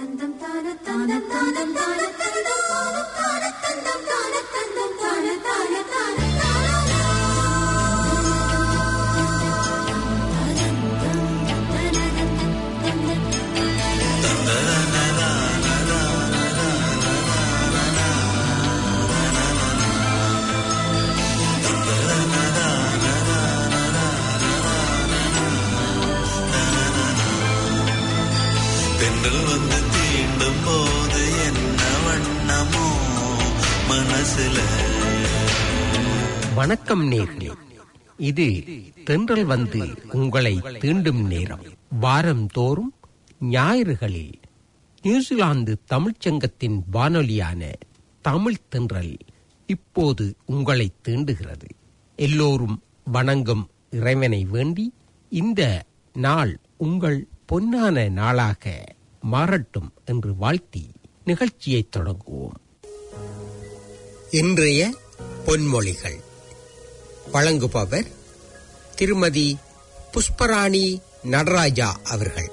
தென்றல் வந்து தீண்டும் போது என்ன வண்ணமோ மனசுல வணக்கம் நேர்களே இது தென்றல் வந்து உங்களை தீண்டும் நேரம் வாரம் தோறும் ஞாயிறுகளில் நியூசிலாந்து தமிழ்ச் சங்கத்தின் வானொலியான தமிழ் தென்றல் இப்போது உங்களை தீண்டுகிறது எல்லோரும் வணங்கும் இறைவனை வேண்டி இந்த நாள் உங்கள் பொன்னான நாளாக மாறட்டும் என்று வாழ்த்தி நிகழ்ச்சியை தொடங்குவோம் இன்றைய பொன்மொழிகள் வழங்குபவர் திருமதி புஷ்பராணி நடராஜா அவர்கள்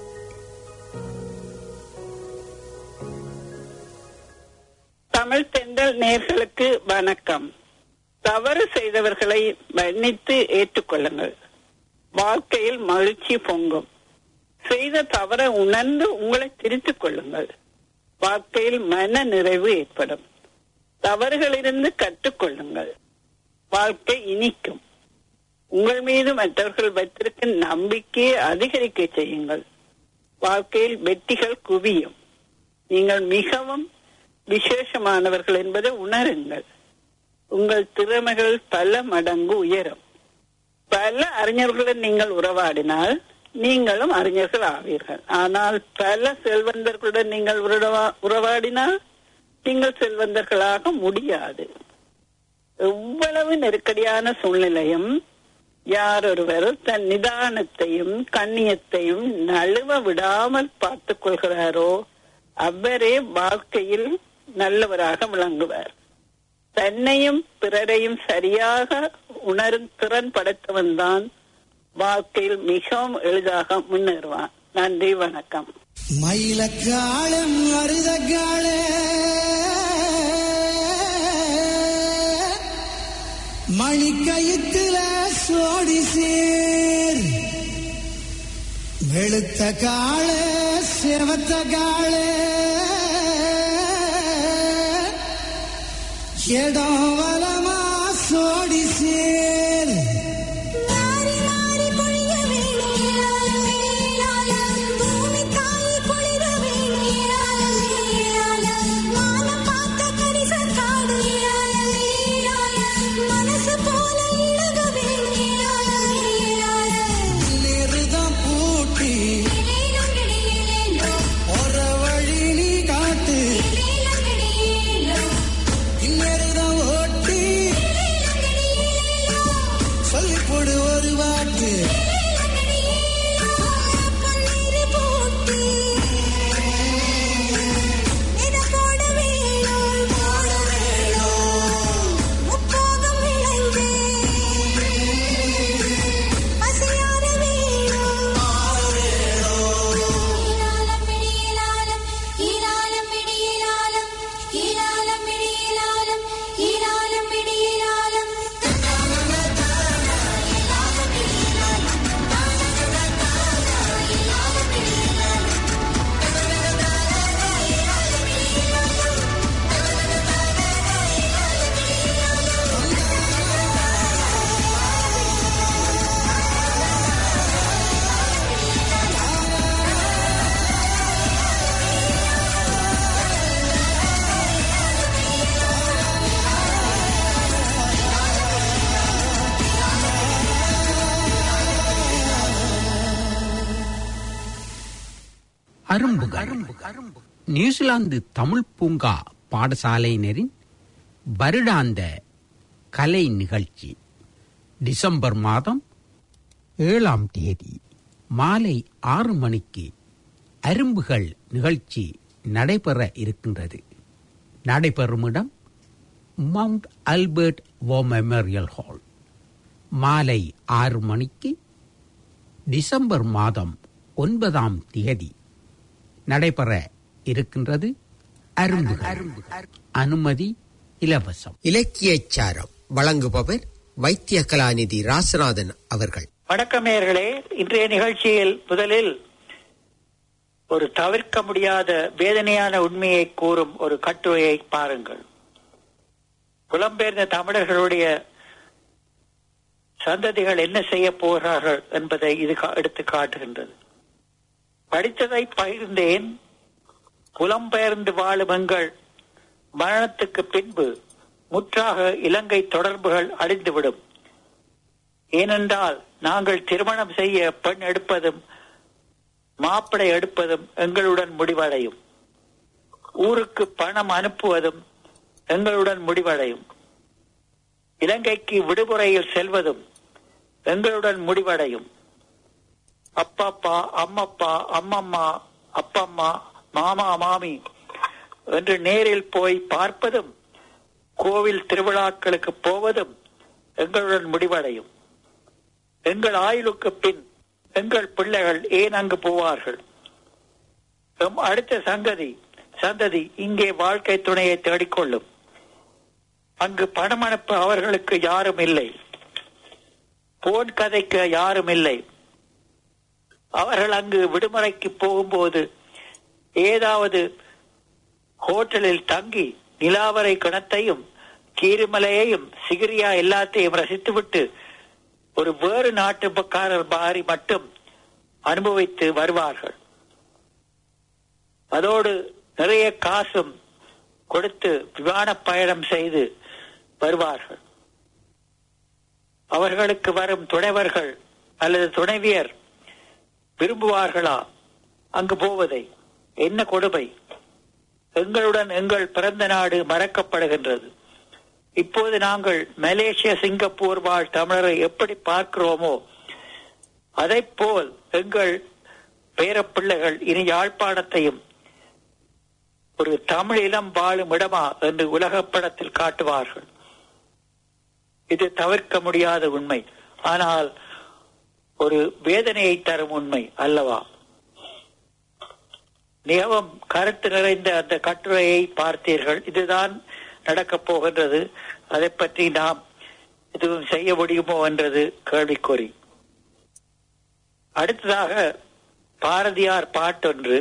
தமிழ் தென்றல் நேர்களுக்கு வணக்கம் தவறு செய்தவர்களை மன்னித்து ஏற்றுக்கொள்ளுங்கள் வாழ்க்கையில் மகிழ்ச்சி பொங்கும் செய்த தவறை உணர்ந்து உங்களை திருத்திக் கொள்ளுங்கள் வாழ்க்கையில் மன நிறைவு ஏற்படும் தவறுகளிலிருந்து கற்றுக்கொள்ளுங்கள் வாழ்க்கை இனிக்கும் உங்கள் மீது மற்றவர்கள் வைத்திருக்கும் நம்பிக்கையை அதிகரிக்க செய்யுங்கள் வாழ்க்கையில் வெற்றிகள் குவியும் நீங்கள் மிகவும் விசேஷமானவர்கள் என்பதை உணருங்கள் உங்கள் திறமைகள் பல மடங்கு உயரும் பல அறிஞர்களுடன் நீங்கள் உறவாடினால் நீங்களும் அறிஞர்கள் ஆவீர்கள் ஆனால் பல செல்வந்தர்களுடன் நீங்கள் உறவா- உறவாடினால் நீங்கள் செல்வந்தர்களாக முடியாது எவ்வளவு நெருக்கடியான சூழ்நிலையும் யாரொருவர் தன் நிதானத்தையும் கண்ணியத்தையும் நழுவ விடாமல் பார்த்துக் கொள்கிறாரோ அவரே வாழ்க்கையில் நல்லவராக விளங்குவார் தன்னையும் பிறரையும் சரியாக உணரும் திறன் படைத்தவன் தான் வாழ்க்கையில் மிகவும் எளிதாக முன்னேறுவான் நன்றி வணக்கம் மயிலக்காலம் மருதக்காலே மணிக்கயித்துல சோடி சேர் வெளுத்த காளே செவத்த காளே இடம் வலமா சோடி சேர் மாறி மாறி பொழிய வேணும் ஏலாலம் பூமி தாய் பொழிர வேணும் ஏலாலம் வானம் பார்த்த கரிச காடு ஏலாலம் மனசு போல இழக வேணும் ஏலாலம் நெருதம் பூட்டி ஒரு வழி நீ காட்டு இன்னெருதம் ஓட்டி சொல்லி போடு ஒரு வாட்டு கண்ணீர் போட்டி இத போட வேணும் போட வேணும் முப்போகம் விளைந்து பசியார வேணும் ஈராலம் பிடியிலாலம் ஈராலம் பிடியிலாலம் ஈராலம் பிடியிலாலம் ஈராலம் பிடியிலாலம் அரும்புகள் நியூசிலாந்து தமிழ் பூங்கா பாடசாலையினரின் வருடாந்த கலை நிகழ்ச்சி டிசம்பர் மாதம் ஏழாம் தேதி மாலை ஆறு மணிக்கு அரும்புகள் நிகழ்ச்சி நடைபெற இருக்கின்றது நடைபெறும் இடம் Mount Albert war memorial hall மாலை ஆறு மணிக்கு டிசம்பர் மாதம் ஒன்பதாம் தேதி நடைபெற இருக்கின்றது அரும்புகள் அனுமதி இலவசம் இலக்கியச் சாரம் வழங்குபவர் வைத்திய கலாநிதி ராசநாதன் அவர்கள் வணக்கம் நேயர்களே இன்றைய நிகழ்ச்சியில் முதலில் ஒரு தவிர்க்க முடியாத வேதனையான உண்மையை கூறும் ஒரு கட்டுரையை பாருங்கள் புலம்பெயர்ந்த தமிழர்களுடைய சந்ததிகள் என்ன செய்ய போகிறார்கள் என்பதை இது கா- எடுத்து காட்டுகின்றது படித்ததை பகிர்ந்தேன் புலம்பெயர்ந்து வாழும் எங்கள் மரணத்துக்கு பின்பு முற்றாக இலங்கை தொடர்புகள் அழிந்துவிடும் ஏனென்றால் நாங்கள் திருமணம் செய்ய பெண் எடுப்பதும் மாப்பிளை எடுப்பதும் எங்களுடன் முடிவடையும் ஊருக்கு பணம் அனுப்புவதும் எங்களுடன் முடிவடையும் இலங்கைக்கு விடுமுறையில் செல்வதும் எங்களுடன் முடிவடையும் அப்பப்பா அம்மப்பா அம்மம்மா அப்பம்மா மாமா மாமி என்று நேரில் போய் பார்ப்பதும் கோவில் திருவிழாக்களுக்கு போவதும் எங்களுடன் முடிவடையும் எங்கள் ஆயுளுக்கு பின் எங்கள் பிள்ளைகள் ஏன் அங்கு போவார்கள் எம் அடுத்த சங்கதி சந்ததி இங்கே வாழ்க்கை துணையை தேடிக்கொள்ளும் அங்கு பணம் அனுப்ப அவர்களுக்கு யாரும் இல்லை போன் கதைக்க யாரும் இல்லை அவர்கள் அங்கு விடுமுறைக்கு போகும்போது ஏதாவது ஹோட்டலில் தங்கி நிலாவரை கிணத்தையும் கீரிமலையையும் சிகிரியா எல்லாத்தையும் ரசித்துவிட்டு ஒரு வேறு நாட்டுக்காரர் மாறி மட்டும் அனுபவித்து வருவார்கள் அதோடு நிறைய காசும் கொடுத்து விமான பயணம் செய்து வருவார்கள் அவர்களுக்கு வரும் துணைவர்கள் அல்லது துணைவியர் விரும்புவார்களா அங்கு போவதை என்ன கொடுமை எங்களுடன் எங்கள் பிறந்த நாடு மறக்கப்படுகின்றது இப்போது நாங்கள் மலேசிய சிங்கப்பூர் வாழ் தமிழரை எப்படி பார்க்கிறோமோ அதைப் போல் எங்கள் பேரப்பிள்ளைகள் இனி யாழ்ப்பாணத்தையும் ஒரு தமிழ் இளம் வாழும் இடமா என்று உலகப் படத்தில் காட்டுவார்கள் இது தவிர்க்க முடியாத உண்மை ஆனால் ஒரு வேதனையை தரும் உண்மை அல்லவா மிகவும் கருத்து நிறைந்த அந்த கட்டுரையை பார்த்தீர்கள் இதுதான் நடக்கப் போகின்றது அதை பற்றி நாம் எதுவும் செய்ய முடியுமோ என்றது கேள்விக்குறி அடுத்ததாக பாரதியார் பாட்டொன்று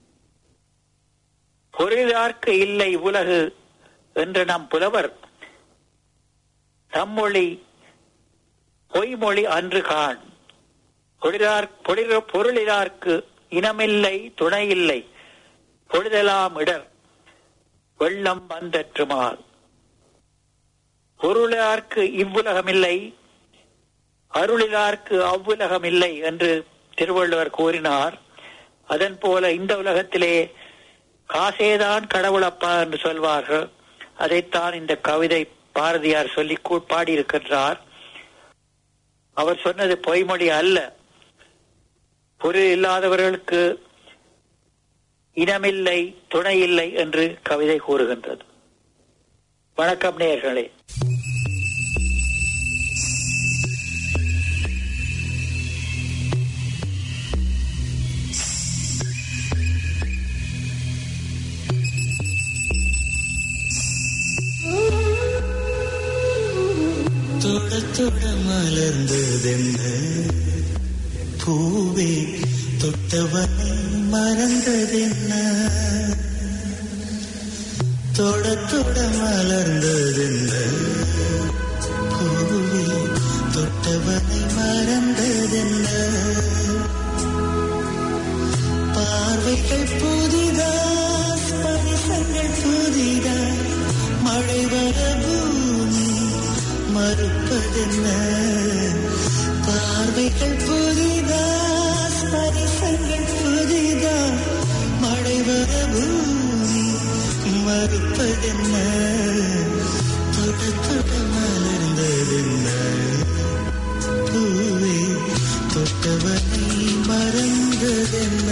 பொருளார்க்கு இல்லை உலகு என்ற நம் புலவர் தம்மொழி பொய்மொழி அன்று காண் பொழிலார் பொழிற பொருளிலார்க்கு இனமில்லை துணையில்லை பொழுதெல்லாம் இடர் வெள்ளம் வந்தற்றுமால் பொருளார்க்கு இவ்வுலகமில்லை அருளிலார்க்கு அவ்வுலகமில்லை என்று திருவள்ளுவர் கூறினார் அதன் போல இந்த உலகத்திலே காசேதான் கடவுளப்பா என்று சொல்வார்கள் அதைத்தான் இந்த கவிதை பாரதியார் சொல்லி கூ- பாடியிருக்கின்றார் அவர் சொன்னது பொய்மொழி அல்ல பொருள் இல்லாதவர்களுக்கு இனமில்லை துணை இல்லை என்று கவிதை கூறுகின்றது வணக்கம் நேயர்களே தொட தொட மலர்ந்ததென்ன பூவே தொட்டவனை மறந்ததென்ன தொட தொட மலர்ந்ததென்ன பூவே தொட்டவனை மறந்ததென்ன பார்வைகள் புதிதா ஸ்பரிசங்கள் புதிதா மழை வர பூமி மறுப்பதென்ன பார்வைகள் புதிதா ஸ்பரிசங்கள் புதிதா மழை வர பூமி மறுப்பதென்ன தொட தொட மலர்ந்ததென்ன பூவே தொட்டவனை மறந்ததென்ன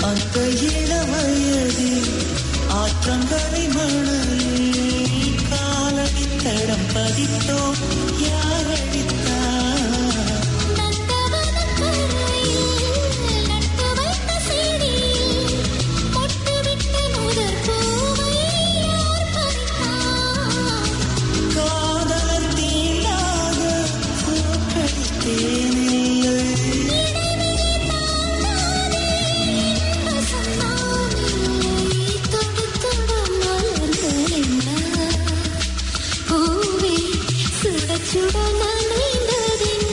அந்த இளவயதில் ஆற்றங்கரை மணலில் காலடி தடம் பதித்தோம் யார் அழித்தார் நந்தவனக் கரையில் நட்டு வைத்த செடியில் பொட்டுவிட்ட முதற் பூவை யார் பறித்தார் காதலர் தீண்டாக பூக்களித்தேனே சுட நனைந்ததென்ன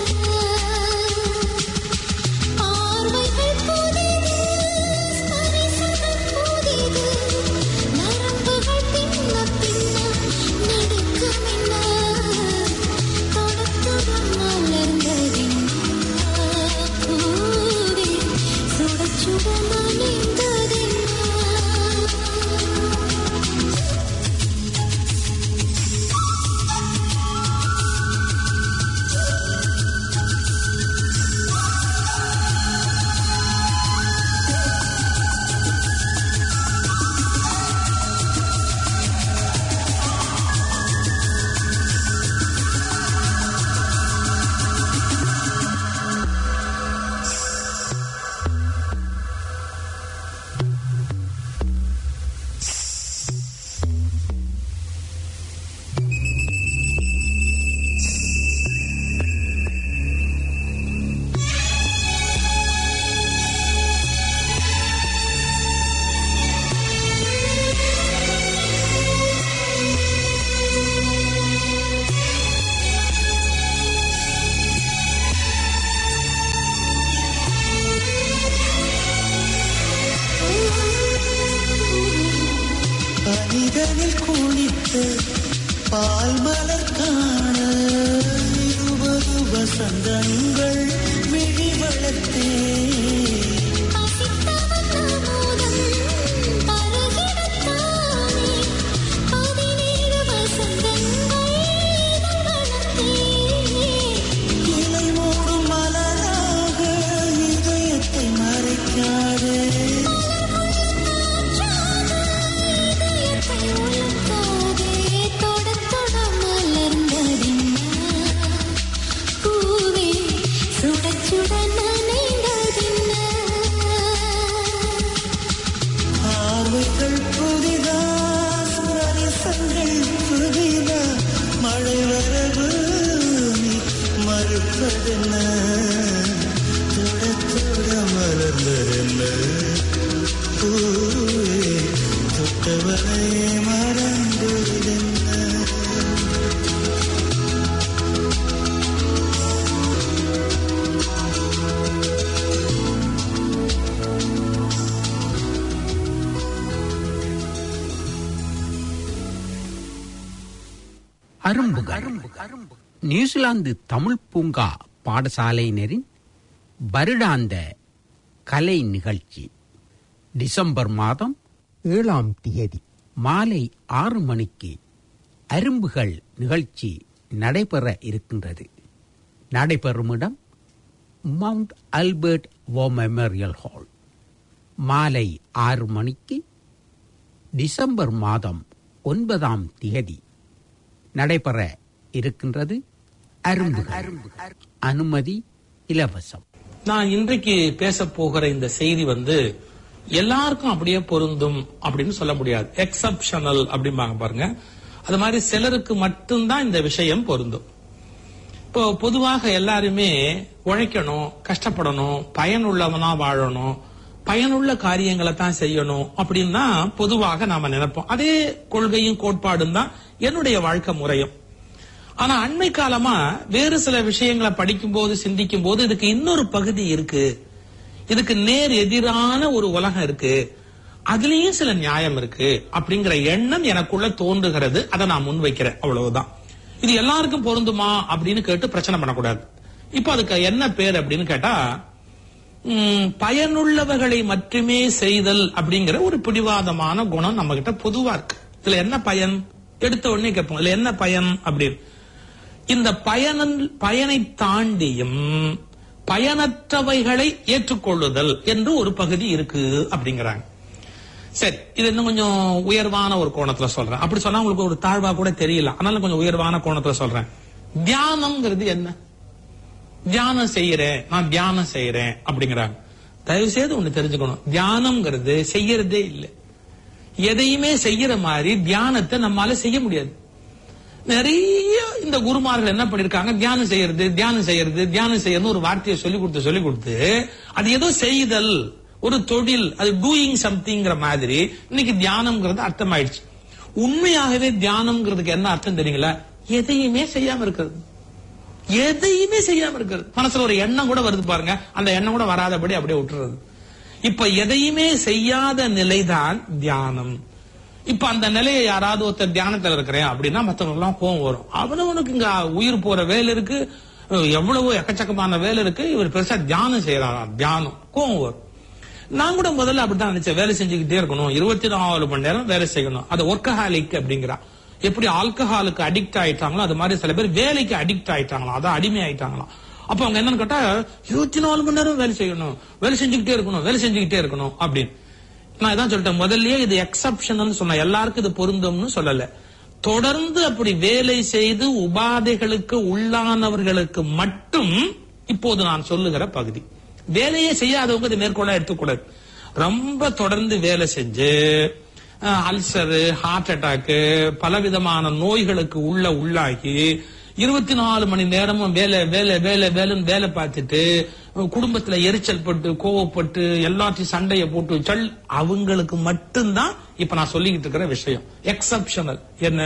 பார்வைகள் புதிது ஸ்பரிசங்கள் புதிது நரம்புகள் பின்ன பின்ன நடுக்கமென்ன தொடத்துடன் மலர்ந்ததென்ன பூவே சுட சுட நனைந்ததென்ன பனிதனில் குளித்து பால் மலர் காண இருபது வசந்தங்கள் விழி வளர்த்தே இலை மூடும் மலராக இதயத்தை மறைக்காதே சுட சுட நனைந்ததின்ன பார்வைகள் புதிதா ஸ்பரிசங்கள் புதிதா மழை வரவு நீ மறுப்பதென்ன தொட தொட மலர்ந்ததென்ன பூவே தொட்டவரை மறந்ததென்ன அரும்புகள் நியூசிலாந்து தமிழ் பூங்கா பாடசாலையினரின் வருடாந்த கலை நிகழ்ச்சி டிசம்பர் மாதம் ஏழாம் தேதி மாலை ஆறு மணிக்கு அரும்புகள் நிகழ்ச்சி நடைபெற இருக்கின்றது நடைபெறும் இடம் Mount Albert war memorial hall மாலை ஆறு மணிக்கு டிசம்பர் மாதம் ஒன்பதாம் தேதி நடைபெற இருக்கின்றது அரும்புகள் அனுமதி இலவசம் நான் இன்றைக்கு பேச போகிற இந்த செய்தி வந்து எல்லாருக்கும் அப்படியே பொருந்தும் அப்படின்னு சொல்ல முடியாது எக்ஸப்ஷனல் அப்படிம்பாங்க பாருங்க அது மாதிரி சிலருக்கு மட்டும்தான் இந்த விஷயம் பொருந்தும் இப்போ பொதுவாக எல்லாருமே உழைக்கணும் கஷ்டப்படணும் பயனுள்ளவனா வாழணும் பயனுள்ள காரியங்களை தான் செய்யணும் அப்படின்னு தான் பொதுவாக நாம நினைப்போம் அதே கொள்கையும் கோட்பாடும் தான் என்னுடைய வாழ்க்கை முறையும் ஆனா அண்மை காலமா வேறு சில விஷயங்களை படிக்கும் போது சிந்திக்கும் போது இதுக்கு இன்னொரு பகுதி இருக்கு இதுக்கு நேர் எதிரான ஒரு உலகம் இருக்கு அதுலயும் சில நியாயம் இருக்கு அப்படிங்கிற எண்ணம் எனக்குள்ள தோன்றுகிறது அதை நான் முன்வைக்கிறேன் அவ்வளவுதான் இது எல்லாருக்கும் பொருந்துமா அப்படின்னு கேட்டு பிரச்சனை பண்ணக்கூடாது இப்போ அதுக்கு என்ன பேர் அப்படின்னு கேட்டா ம், பயனுள்ளவர்களை மட்டுமே செய்தல் அப்படிங்கிற ஒரு பிடிவாதமான குணம் நம்ம கிட்ட பொதுவா இருக்கு இதுல என்ன பயன் எடுத்த உடனே கேட்போம் இதுல என்ன பயன் அப்படின்னு இந்த பயனன் பயனை தாண்டியும் பயனற்றவைகளை ஏற்றுக்கொள்ளுதல் என்று ஒரு பகுதி இருக்கு அப்படிங்கிறாங்க சரி இது இன்னும் கொஞ்சம் உயர்வான ஒரு கோணத்துல சொல்றேன் அப்படி சொன்னா உங்களுக்கு ஒரு தாழ்வா கூட தெரியல ஆனாலும் கொஞ்சம் உயர்வான கோணத்துல சொல்றேன் தியானம்ங்கிறது என்ன தியானம் செய்யறேன் நான் தியானம் செய்யறேன் அப்படிங்கிறாங்க தயவு செய்து ஒண்ணு தெரிஞ்சுக்கணும் தியானம்ங்கிறது செய்யறதே இல்லை எதையுமே செய்யற மாதிரி தியானத்தை நம்மால செய்ய முடியாது நிறைய இந்த குருமார்கள் என்ன பண்ணிருக்காங்க தியானம் செய்யறது தியானம் செய்யறது தியானம் செய்யறது ஒரு வார்த்தையை சொல்லி கொடுத்து சொல்லி கொடுத்து அது ஏதோ செய்தல் ஒரு தொழில் அது டூயிங் சம்திங்கிற மாதிரி இன்னைக்கு தியானம்ங்கிறது அர்த்தம் ஆயிடுச்சு உண்மையாகவே தியானம்ங்கிறதுக்கு என்ன அர்த்தம் தெரியுங்களா எதையுமே செய்யாம இருக்கிறது எதையுமே செய்யாம இருக்கிறது மனசுல ஒரு எண்ணம் கூட வருது பாருங்க அந்த எண்ணம் கூட வராதபடி அப்படியே விட்டுறது இப்ப எதையுமே செய்யாத நிலைதான் தியானம் இப்ப அந்த நிலையை யாராவது ஒருத்தர் தியானத்துல இருக்கிறேன் அப்படின்னா மத்தவங்க எல்லாம் கோவம் வரும் அவனவனுக்கு இங்க உயிர் போற வேலை இருக்கு எவ்வளவோ எக்கச்சக்கமான வேலை இருக்கு இவர் பெருசா தியானம் செய்யறாராம் தியானம் கோவம் வரும் நான் கூட முதல்ல அப்படித்தான் நினைச்சேன் வேலை செஞ்சுக்கிட்டே இருக்கணும் இருபத்தி நாலு மணி நேரம் வேலை செய்யணும் அது ஒர்க்கஹாலிக் அப்படிங்கிறா எப்படி ஆல்கஹாலுக்கு அடிக்ட் ஆயிட்டாங்களோ அது மாதிரி சில பேர் வேலைக்கு அடிக்ட் ஆயிட்டாங்களாம் அதான் அடிமை ஆயிட்டாங்களாம் அப்ப அவங்க என்னன்னு கேட்டா இருபத்தி நாலு மணி நேரம் வேலை செய்யணும் வேலை செஞ்சுக்கிட்டே இருக்கணும் வேலை செஞ்சுக்கிட்டே இருக்கணும் அப்படின்னு நான் இதான் சொல்லிட்டேன் முதல்லயே இது எக்ஸப்ஷன் சொன்னேன் எல்லாருக்கும் இது பொருந்தும்னு சொல்லல தொடர்ந்து அப்படி வேலை செய்து உபாதைகளுக்கு உள்ளானவர்களுக்கு மட்டும் இப்போது நான் சொல்லுகிற பகுதி வேலையே செய்யாதவங்க இது மேற்கொள்ள எடுத்துக்கூடாது ரொம்ப தொடர்ந்து வேலை செஞ்சு அல்சரு ஹார்ட் அட்டாக்கு பலவிதமான நோய்களுக்கு உள்ள உள்ளாகி இருபத்தி நாலு மணி நேரமும் வேலை வேலை வேலை வேலைன்னு வேலை பார்த்துட்டு குடும்பத்துல எரிச்சல் பட்டு கோவப்பட்டு எல்லாத்தையும் சண்டைய போட்டு சல் அவங்களுக்கு மட்டும்தான் இப்ப நான் சொல்லிக்கிட்டு இருக்கிற விஷயம் எக்ஸப்ஷனல் என்ன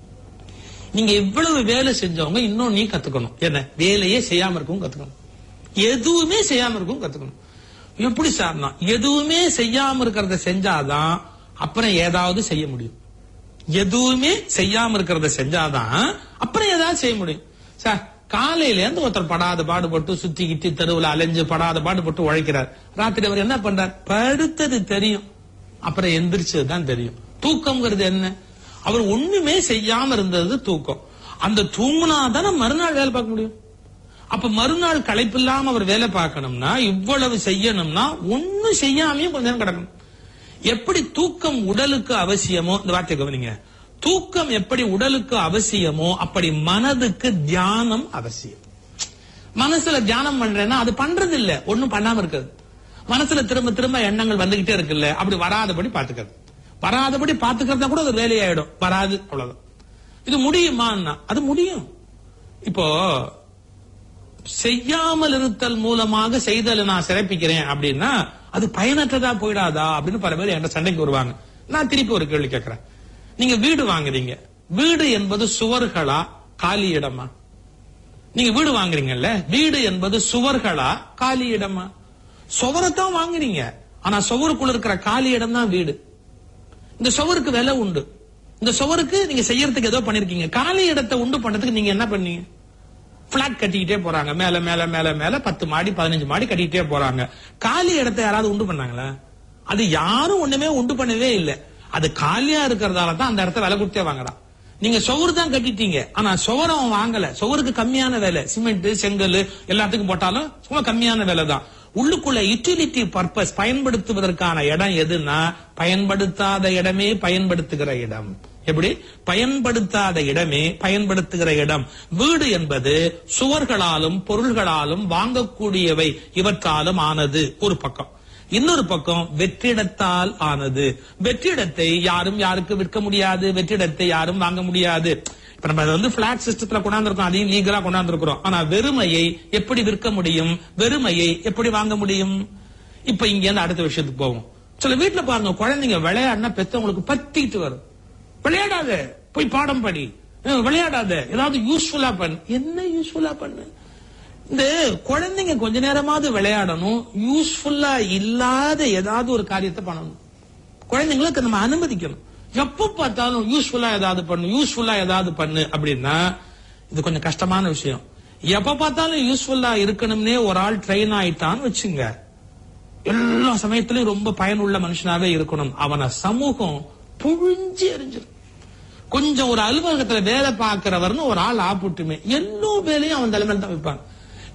நீங்க இவ்வளவு வேலை செஞ்சவங்க இன்னும் நீ கத்துக்கணும் என்ன வேலையே செய்யாம இருக்கவும் கத்துக்கணும் எதுவுமே செய்யாம இருக்கவும் கத்துக்கணும் எப்படி சார்னா எதுவுமே செய்யாம இருக்கிறத செஞ்சாதான் அப்புறம் ஏதாவது செய்ய முடியும் எதுவுமே செய்யாம இருக்கிறத செஞ்சாதான் அப்புறம் ஏதாவது செய்ய முடியும் சார் காலையில இருந்து ஒருத்தர் படாத பாடுபட்டு சுத்திக்கிட்டு தெருவுல அலைஞ்சு படாத பாடுபட்டு உழைக்கிறார் ராத்திரி அவர் என்ன பண்றார் படுத்தது தெரியும் அப்புறம் எந்திரிச்சதுதான் தெரியும் தூக்கம்ங்கிறது என்ன அவர் ஒண்ணுமே செய்யாம இருந்தது தூக்கம் அந்த தூங்குனா தானே மறுநாள் வேலை பார்க்க முடியும் அப்ப மறுநாள் களைப்பில்லாம அவர் வேலை பார்க்கணும்னா இவ்வளவு செய்யணும்னா ஒண்ணும் செய்யாமையும் கொஞ்ச நேரம் கிடக்கணும் எப்படி தூக்கம் உடலுக்கு அவசியமோ இந்த வார்த்தை கவனிங்க தூக்கம் எப்படி உடலுக்கு அவசியமோ அப்படி மனதுக்கு தியானம் அவசியம் மனசுல தியானம் பண்றேன்னா அது பண்றது இல்ல ஒண்ணும் பண்ணாம இருக்குது மனசுல திரும்ப திரும்ப எண்ணங்கள் வந்துகிட்டே இருக்குல்ல அப்படி வராதபடி பாத்துக்கிறது வராதபடி பாத்துக்கிறதா கூட அது வேலையாயிடும் வராது அவ்வளவுதான் இது முடியுமான்னா அது முடியும் இப்போ செய்யாமல் இருத்தல் மூலமாக செய்தலை நான் சிறப்பிக்கிறேன் அப்படின்னா அது பயனற்றதா போயிடாதா அப்படின்னு பல பேர் என்கிட்ட சண்டைக்கு வருவாங்க நான் திருப்பி ஒரு கேள்வி கேட்கிறேன் நீங்க வீடு வாங்குறீங்க வீடு என்பது சுவர்களா காலி இடமா நீங்க வீடு வாங்குறீங்கல்ல வீடு என்பது சுவர்களா காலி இடமா சுவரத்தான் வாங்குறீங்க ஆனா சுவருக்குள்ள இருக்கிற காலி இடம் தான் வீடு இந்த சுவருக்கு விலை உண்டு இந்த சுவருக்கு நீங்க செய்யறதுக்கு ஏதோ பண்ணிருக்கீங்க காலி இடத்தை உண்டு பண்றதுக்கு நீங்க என்ன பண்ணீங்க பிளாட் கட்டிக்கிட்டே போறாங்க மேல மேல மேல மேல பத்து மாடி பதினஞ்சு மாடி கட்டிக்கிட்டே போறாங்க காலி இடத்தை யாராவது உண்டு பண்ணாங்களா அது யாரும் ஒண்ணுமே உண்டு பண்ணவே இல்லை அது காலியா இருக்கிறதால தான் அந்த இடத்த விலை கொடுத்தே வாங்குறான் நீங்க சுவரு தான் கட்டிட்டீங்க ஆனா சுவரை அவன் வாங்கல சுவருக்கு கம்மியான விலை சிமெண்ட் செங்கல் எல்லாத்துக்கும் போட்டாலும் சும்மா கம்மியான விலை தான் உள்ளுக்குள்ள யூட்டிலிட்டி பர்பஸ் பயன்படுத்துவதற்கான இடம் எதுன்னா பயன்படுத்தாத இடமே பயன்படுத்துகிற இடம் எப்படி பயன்படுத்தாத இடமே பயன்படுத்துகிற இடம் வீடு என்பது சுவர்களாலும் பொருள்களாலும் வாங்கக்கூடியவை இவற்றாலும் ஆனது ஒரு பக்கம் இன்னொரு பக்கம் வெற்றிடத்தால் ஆனது வெற்றிடத்தை யாரும் யாருக்கு விற்க முடியாது வெற்றிடத்தை யாரும் வாங்க முடியாது இப்ப நம்ம அதை வந்து பிளாட் சிஸ்டத்துல கொண்டாந்துருக்கோம் அதையும் லீகலா கொண்டாந்துருக்கிறோம் ஆனா வெறுமையை எப்படி விற்க முடியும் வெறுமையை எப்படி வாங்க முடியும் இப்ப இங்க இருந்து அடுத்த விஷயத்துக்கு போவோம் சில வீட்டுல பாருங்க குழந்தைங்க விளையாடினா பெத்தவங்களுக்கு பத்திட்டு வரும் விளையாடாத போய் பாடம் படி அஹ் விளையாடாத ஏதாவது யூஸ்ஃபுல்லா பண்ணு என்ன யூஸ்ஃபுல்லா பண்ணு இந்த குழந்தைங்க கொஞ்ச நேரமாவது விளையாடணும் யூஸ்ஃபுல்லா இல்லாத ஏதாவது ஒரு காரியத்தை பண்ணணும் குழந்தைங்களுக்கு நம்ம அனுமதிக்கணும் எப்ப பார்த்தாலும் யூஸ்ஃபுல்லா ஏதாவது பண்ணு யூஸ்ஃபுல்லா ஏதாவது பண்ணு அப்படின்னா இது கொஞ்சம் கஷ்டமான விஷயம் எப்ப பார்த்தாலும் யூஸ்ஃபுல்லா இருக்கணும்னே ஒரு ஆள் ட்ரெயின் ஆயிட்டான்னு வச்சுங்க எல்லா சமயத்திலும் ரொம்ப பயனுள்ள மனுஷனாவே இருக்கணும் அவனை சமூகம் புழிஞ்சு எரிஞ்சிடும் கொஞ்சம் ஒரு அலுவலகத்துல வேலை பார்க்கிறவர்னு ஒரு ஆள் ஆப்புட்டுமே எல்லா வேலையும் அவன் தலைமையில தான் வைப்பாங்க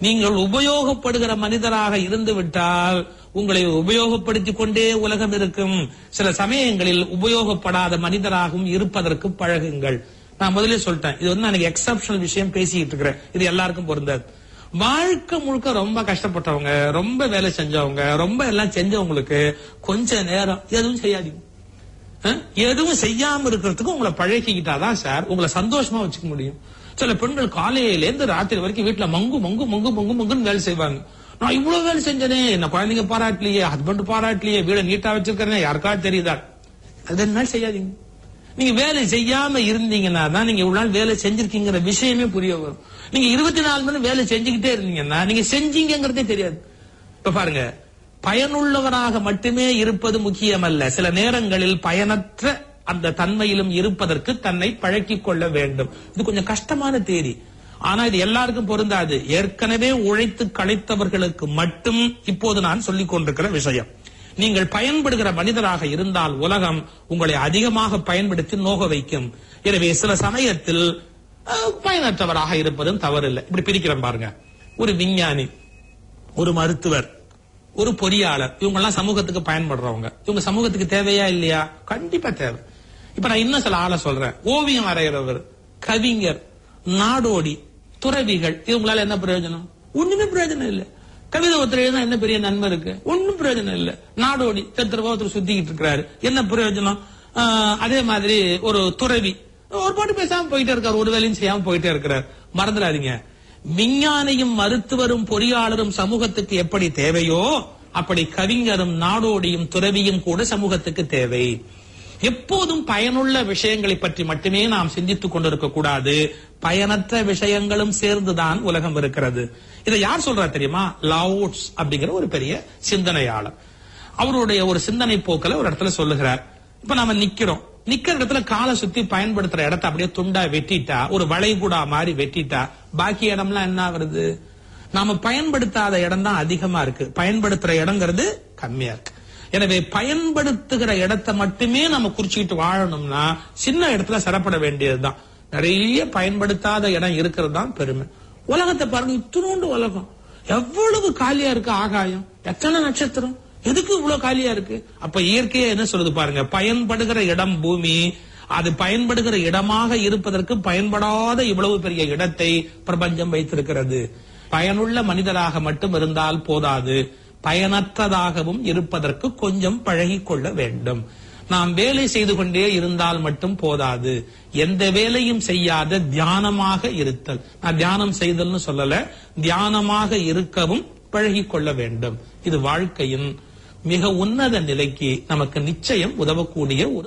நீங்கள் உபயோகப்படுகிற மனிதராக இருந்து விட்டால் உங்களை உபயோகப்படுத்திக் கொண்டே உலகம் இருக்கும் சில சமயங்களில் உபயோகப்படாத மனிதராகவும் இருப்பதற்கு பழகுங்கள் நான் முதல்ல சொல்லிட்டேன் இது வந்து எனக்கு எக்ஸப்ஷனல் விஷயம் பேசிக்கிட்டு இருக்கிறேன் இது எல்லாருக்கும் பொருந்தாது வாழ்க்கை முழுக்க ரொம்ப கஷ்டப்பட்டவங்க ரொம்ப வேலை செஞ்சவங்க ரொம்ப எல்லாம் செஞ்சவங்களுக்கு கொஞ்ச நேரம் எதுவும் செய்யாதீங்க அஹ், எதுவும் செய்யாம இருக்கிறதுக்கு உங்களை பழகிக்கிட்டாதான் சார் உங்களை சந்தோஷமா வச்சுக்க முடியும் சில பெண்கள் காலையில இருந்து ராத்திரி வரைக்கும் வீட்டுல மங்கு மங்கு மங்கு மங்கு மங்குன்னு வேலை செய்வாங்க நான் இவ்வளவு வேலை செஞ்சனே என்ன குழந்தைங்க பாராட்டலையே ஹஸ்பண்ட் பாராட்டலையே வீட நீட்டா வச்சிருக்கிறேன் யாருக்காவது தெரியுதா அது என்ன செய்யாதீங்க நீங்க வேலை செய்யாம இருந்தீங்கன்னா தான் நீங்க இவ்வளவு நாள் வேலை செஞ்சிருக்கீங்கிற விஷயமே புரிய வரும் நீங்க இருபத்தி நாலு மணி வேலை செஞ்சுக்கிட்டே இருந்தீங்கன்னா நீங்க செஞ்சீங்கிறதே தெரியாது இப்ப பாருங்க பயனுள்ளவராக மட்டுமே இருப்பது முக்கியமல்ல சில நேரங்களில் பயனற்ற அந்த தன்மையிலும் இருப்பதற்கு தன்னை பழக்கிக் கொள்ள வேண்டும் இது கொஞ்சம் கஷ்டமான தேதி ஆனா இது எல்லாருக்கும் பொருந்தாது ஏற்கனவே உழைத்து களைத்தவர்களுக்கு மட்டும் இப்போது நான் சொல்லிக் கொண்டிருக்கிற விஷயம் நீங்கள் பயன்படுகிற மனிதராக இருந்தால் உலகம் உங்களை அதிகமாக பயன்படுத்தி நோக வைக்கும் எனவே சில சமயத்தில் அஹ், பயனற்றவராக இருப்பதும் தவறில்லை இப்படி பிரிக்கிறேன் பாருங்க ஒரு விஞ்ஞானி ஒரு மருத்துவர் ஒரு பொறியாளர் இவங்க எல்லாம் சமூகத்துக்கு பயன்படுறவங்க இவங்க சமூகத்துக்கு தேவையா இல்லையா கண்டிப்பா தேவை இப்ப நான் இன்னும் சில ஆளை சொல்றேன் ஓவியம் வரைகிறவர் கவிஞர் நாடோடி துறவிகள் இவங்களால என்ன பிரயோஜனம் ஒண்ணுமே பிரயோஜனம் இல்ல கவிதை ஒருத்தர் எழுதினா என்ன பெரிய நன்மை இருக்கு ஒண்ணும் பிரயோஜனம் இல்ல நாடோடி தெருத்தரவா ஒருத்தர் சுத்திக்கிட்டு இருக்கிறாரு என்ன பிரயோஜனம் ஆஹ், அதே மாதிரி ஒரு துறவி ஒரு பாட்டு பேசாம போயிட்டே இருக்காரு ஒரு வேலையும் செய்யாம போயிட்டே இருக்கிறார் மறந்துடாதீங்க விஞ்ஞானியும் மருத்துவரும் பொறியாளரும் சமூகத்துக்கு எப்படி தேவையோ அப்படி கவிஞரும் நாடோடியும் துறவியும் கூட சமூகத்துக்கு தேவை எப்போதும் பயனுள்ள விஷயங்களை பற்றி மட்டுமே நாம் சிந்தித்துக் கொண்டிருக்க கூடாது பயனற்ற விஷயங்களும் சேர்ந்துதான் உலகம் இருக்கிறது இதை யார் சொல்றா தெரியுமா லாவோட்ஸ் அப்படிங்கிற ஒரு பெரிய சிந்தனையாளர் அவருடைய ஒரு சிந்தனை போக்கல ஒரு இடத்துல சொல்லுகிறார் இப்ப நாம நிக்கிறோம் நிக்கிற இடத்துல காலை சுத்தி பயன்படுத்துற இடத்த அப்படியே துண்டா வெட்டிட்டா ஒரு வளைகுடா மாதிரி வெட்டிட்டா பாக்கி இடம்லாம் என்ன வருது நாம பயன்படுத்தாத இடம் தான் அதிகமா இருக்கு பயன்படுத்துற இடங்கிறது கம்மியா இருக்கு எனவே பயன்படுத்துகிற இடத்தை மட்டுமே நம்ம குறிச்சுக்கிட்டு வாழணும்னா சின்ன இடத்துல சிறப்பட வேண்டியதுதான் நிறைய பயன்படுத்தாத இடம் இருக்கிறது தான் பெருமை உலகத்தை பாருங்க இத்தினோண்டு உலகம் எவ்வளவு காலியா இருக்கு ஆகாயம் எத்தனை நட்சத்திரம் எதுக்கு இவ்வளவு காலியா இருக்கு அப்ப இயற்கையா என்ன சொல்லுது பாருங்க பயன்படுகிற இடம் பூமி அது பயன்படுகிற இடமாக இருப்பதற்கு பயன்படாத இவ்வளவு பெரிய இடத்தை பிரபஞ்சம் வைத்திருக்கிறது பயனுள்ள மனிதராக மட்டும் இருந்தால் போதாது பயனற்றதாகவும் இருப்பதற்கு கொஞ்சம் பழகிக் கொள்ள வேண்டும் நாம் வேலை செய்து கொண்டே இருந்தால் மட்டும் போதாது எந்த வேலையும் செய்யாத தியானமாக இருத்தல் நான் தியானம் செய்தல்னு சொல்லல தியானமாக இருக்கவும் பழகிக் கொள்ள வேண்டும் இது வாழ்க்கையின் மிக உன்னத நிலைக்கு நமக்கு நிச்சயம் உதவக்கூடிய ஒரு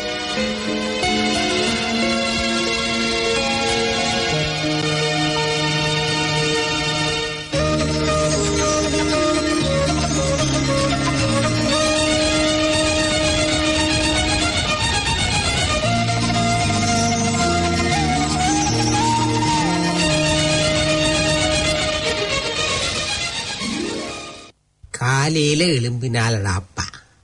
ரகம். காலையில எழும்பினாலடா அப்பா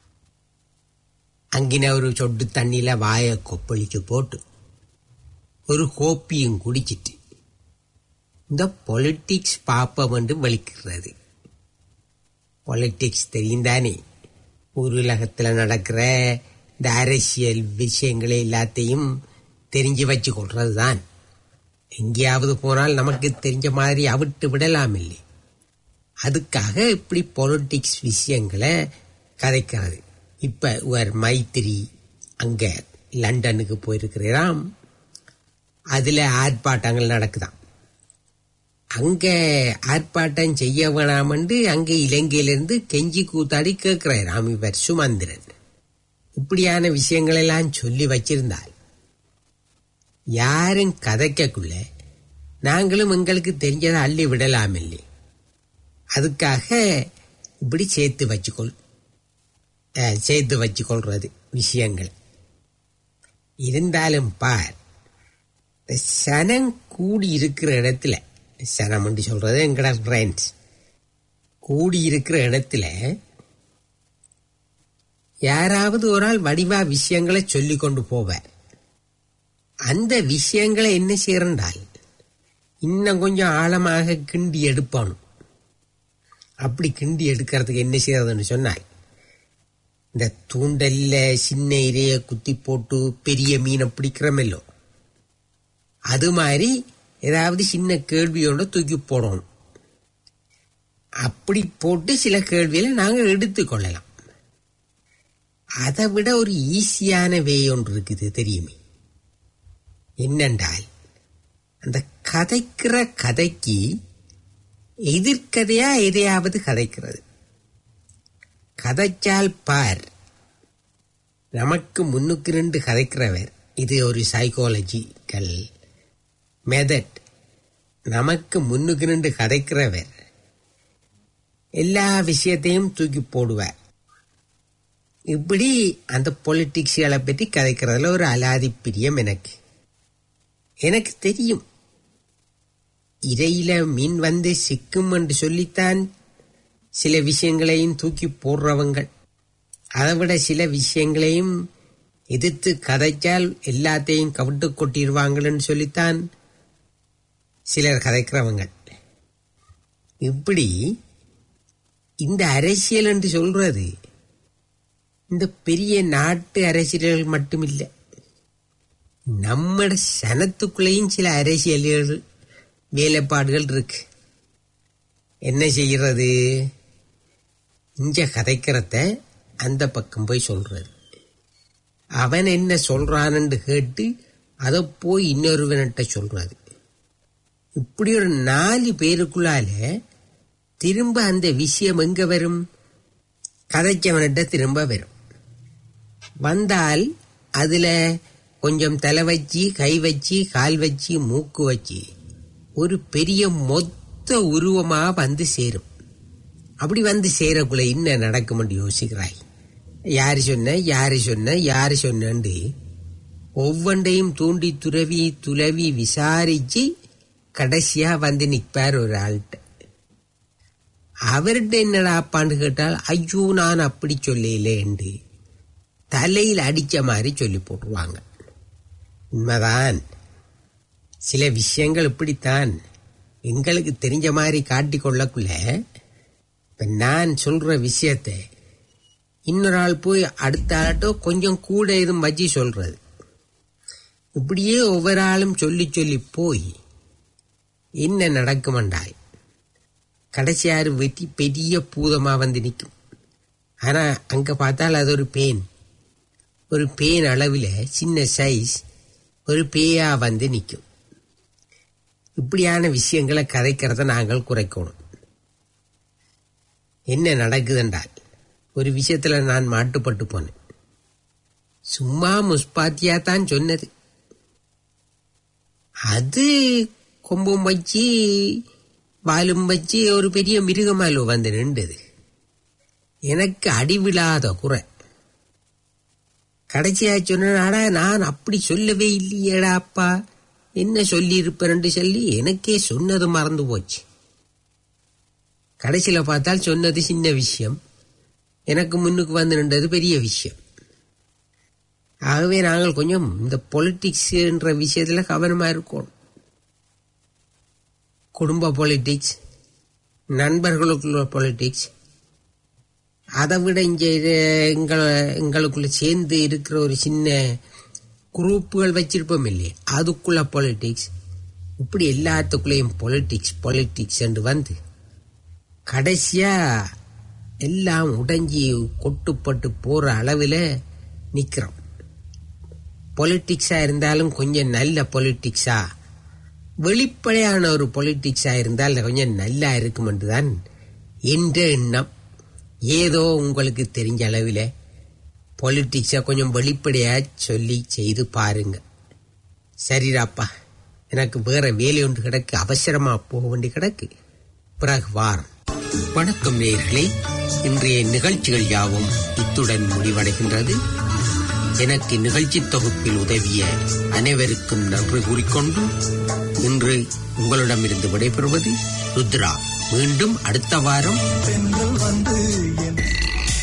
அங்கின ஒரு சொட்டு தண்ணியில வாய கொப்பளிச்சு போட்டு ஒரு கோப்பியும் குடிச்சிட்டு இந்த பொலிட்டிக்ஸ் பாப்பம் என்று வலிக்கிறது பொலிட்டிக்ஸ் தெரியும் தானே உலகத்துல நடக்கிற இந்த அரசியல் விஷயங்களை எல்லாத்தையும் தெரிஞ்சு வச்சு கொள்றது தான் எங்கேயாவது போனால் நமக்கு தெரிஞ்ச மாதிரி அவிட்டு விடலாம் இல்லை அதுக்காக இப்படி பொலிட்டிக்ஸ் விஷயங்களை கதைக்கிறது இப்ப ஒரு மைத்திரி அங்க லண்டனுக்கு போயிருக்கிறாராம் அதுல ஆர்ப்பாட்டங்கள் நடக்குதாம் அங்க ஆர்ப்பாட்டம் செய்ய வேணாமண்டு அங்க இலங்கையிலிருந்து கெஞ்சி கூத்தாடி கேட்கிறாராம் இவர் சுமந்திரன் இப்படியான விஷயங்கள் எல்லாம் சொல்லி வச்சிருந்தால் யாரும் கதைக்கக்குள்ள நாங்களும் எங்களுக்கு தெரிஞ்சதை அள்ளி விடலாம் இல்லை அதுக்காக இப்படி சேர்த்து வச்சுக்கொள் அஹ், சேர்த்து வச்சுக்கொள்றது விஷயங்கள் இருந்தாலும் பார் இந்த சனம் கூடி இருக்கிற இடத்துல சனம் என்று சொல்றது எங்கட ஃப்ரெண்ட்ஸ் கூடி இருக்கிற இடத்துல யாராவது ஒரு ஆள் வடிவா விஷயங்களை சொல்லி கொண்டு போவார் அந்த விஷயங்களை என்ன செய்யறால் இன்னும் கொஞ்சம் ஆழமாக கிண்டி எடுப்பானும் அப்படி கிண்டி எடுக்கிறதுக்கு என்ன செய்யறதுன்னு சொன்னால் இந்த தூண்டல்ல சின்ன இரைய குத்தி போட்டு பெரிய மீனை பிடிக்கிறோமில்லோ அது மாதிரி ஏதாவது சின்ன கேள்வியோட தூக்கி போடணும் அப்படி போட்டு சில கேள்விகளை நாங்கள் எடுத்துக்கொள்ளலாம் அதை விட ஒரு ஈஸியான வே ஒன்று இருக்குது தெரியுமே என்னென்றால் அந்த கதைக்கிற கதைக்கு எதிர்கதையா எதையாவது கதைக்கிறது கதைச்சால் பார் நமக்கு முன்னுக்கு ரெண்டு கதைக்கிறவர் இது ஒரு சைக்காலஜிக்கல் மெதட் நமக்கு முன்னுக்கு ரெண்டு கதைக்கிறவர் எல்லா விஷயத்தையும் தூக்கி போடுவார் இப்படி அந்த பொலிட்டிக்ஸ்களை பற்றி கதைக்கிறதுல ஒரு அலாதி பிரியம் எனக்கு எனக்கு தெரியும் இறையில மீன் வந்து சிக்கும் என்று சொல்லித்தான் சில விஷயங்களையும் தூக்கி போடுறவங்கள் அதை விட சில விஷயங்களையும் எதிர்த்து கதைச்சால் எல்லாத்தையும் கவிட்டு கொட்டிடுவாங்கன்னு சொல்லித்தான் சிலர் கதைக்கிறவங்க இப்படி இந்த அரசியல் என்று சொல்றது இந்த பெரிய நாட்டு அரசியல்கள் மட்டுமில்லை நம்ம சனத்துக்குள்ளேயும் சில அரசியல்கள் வேலைப்பாடுகள் இருக்கு என்ன செய்யறது இங்க கதைக்கிறத அந்த பக்கம் போய் சொல்றது அவன் என்ன சொல்றான்னு கேட்டு அதை போய் இன்னொருவன்கிட்ட சொல்றது இப்படி ஒரு நாலு பேருக்குள்ளால திரும்ப அந்த விஷயம் எங்க வரும் கதைச்சவன்கிட்ட திரும்ப வரும் வந்தால் அதுல கொஞ்சம் தலை வச்சு கை வச்சு கால் வச்சு மூக்கு வச்சு ஒரு பெரிய மொத்த உருவமா வந்து சேரும் அப்படி வந்து சேரக்குள்ள என்ன நடக்கும்னு யோசிக்கிறாய் யாரு சொன்ன யாரு சொன்ன யாரு சொன்னண்டு ஒவ்வொன்றையும் தூண்டி துறவி துளவி விசாரிச்சு கடைசியா வந்து நிற்பார் ஒரு ஆள்கிட்ட அவர்கிட்ட என்னடாப்பான்னு கேட்டால் ஐயோ நான் அப்படி சொல்லலேண்டு தலையில் அடிச்ச மாதிரி சொல்லி போட்டுருவாங்க உண்மைதான் சில விஷயங்கள் இப்படித்தான் எங்களுக்கு தெரிஞ்ச மாதிரி காட்டிக்கொள்ளக்குள்ள இப்ப நான் சொல்ற விஷயத்தை இன்னொரு ஆள் போய் அடுத்த ஆள்கிட்ட கொஞ்சம் கூட எதுவும் வச்சு சொல்றது இப்படியே ஒவ்வொரு ஆளும் சொல்லி சொல்லி போய் என்ன நடக்குமென்றால் கடைசியாரு வெட்டி பெரிய பூதமா வந்து நிற்கும் ஆனா அங்க பார்த்தால் அது ஒரு பேன் ஒரு பேன் அளவில் சின்ன சைஸ் ஒரு பேயா வந்து நிற்கும் இப்படியான விஷயங்களை கதைக்கிறத நாங்கள் குறைக்கணும் என்ன நடக்குதுன்றால் ஒரு விஷயத்துல நான் மாட்டுப்பட்டு போனேன் சும்மா முஸ்பாத்தியா தான் சொன்னது அது கொம்பும் வச்சு வாலும் வச்சு ஒரு பெரிய மிருகமாலோ வந்து நின்றது எனக்கு அடிவிழாத குறை கடைசியா சொன்னாடா நான் அப்படி சொல்லவே இல்லையேடா அப்பா என்ன சொல்லி இருப்பேன்னு சொல்லி எனக்கே சொன்னது மறந்து போச்சு கடைசியில பார்த்தால் சொன்னது சின்ன விஷயம் எனக்கு முன்னுக்கு வந்து நின்றது பெரிய விஷயம் ஆகவே நாங்கள் கொஞ்சம் இந்த பொலிட்டிக்ஸ்ன்ற விஷயத்துல கவனமா இருக்கணும் குடும்ப பொலிட்டிக்ஸ் நண்பர்களுக்குள்ள பொலிட்டிக்ஸ் அதை விட இங்கே எங்களை எங்களுக்குள்ள சேர்ந்து இருக்கிற ஒரு சின்ன குரூப்புகள் வச்சிருப்போம் இல்லையே அதுக்குள்ள பொலிட்டிக்ஸ் இப்படி எல்லாத்துக்குள்ளேயும் பொலிட்டிக்ஸ் பொலிட்டிக்ஸ் என்று வந்து கடைசியா எல்லாம் உடைஞ்சி கொட்டுப்பட்டு போற அளவில் நிக்கிறோம் பொலிட்டிக்ஸா இருந்தாலும் கொஞ்சம் நல்ல பொலிட்டிக்ஸா வெளிப்படையான ஒரு பொலிட்டிக்ஸா இருந்தால் கொஞ்சம் நல்லா இருக்கும் என்றுதான் என்ற எண்ணம் ஏதோ உங்களுக்கு தெரிஞ்ச அளவில் பொலிட்டிக்ஸை கொஞ்சம் வெளிப்படையா சொல்லி செய்து பாருங்க சரிடாப்பா எனக்கு வேற வேலை ஒன்று கிடக்கு அவசரமா போக வேண்டி கிடக்கு பிறகு வாரம் வணக்கம் நேயர்களே இன்றைய நிகழ்ச்சிகள் யாவும் இத்துடன் முடிவடைகின்றது எனக்கு நிகழ்ச்சி தொகுப்பில் உதவிய அனைவருக்கும் நன்றி கூறிக்கொண்டு இன்று உங்களிடமிருந்து விடைபெறுவது ருத்ரா மீண்டும் அடுத்த வாரம் பெண்கள் வந்து